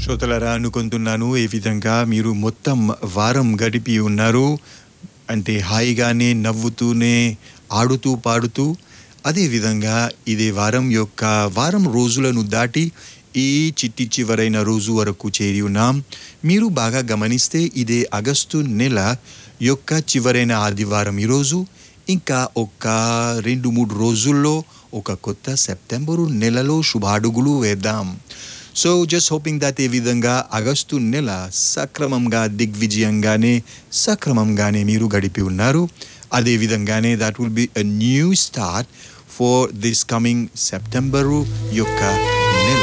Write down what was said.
శ్రోతలరా అనుకుంటున్నాను ఏ విధంగా మీరు మొత్తం వారం గడిపి ఉన్నారు అంటే హాయిగానే నవ్వుతూనే ఆడుతూ పాడుతూ అదేవిధంగా ఇదే వారం యొక్క వారం రోజులను దాటి ఈ చిట్టి చివరైన రోజు వరకు చేరి ఉన్నాం మీరు బాగా గమనిస్తే ఇదే ఆగస్టు నెల యొక్క చివరైన ఆదివారం ఈరోజు ఇంకా ఒక రెండు మూడు రోజుల్లో ఒక కొత్త సెప్టెంబరు నెలలో శుభాడుగులు వేద్దాం సో జస్ట్ హోపింగ్ దట్ ఏ విధంగా ఆగస్టు నెల సక్రమంగా దిగ్విజయంగానే సక్రమంగానే మీరు గడిపి ఉన్నారు అదే విధంగానే that will be a new start for this coming September యొక్క నెల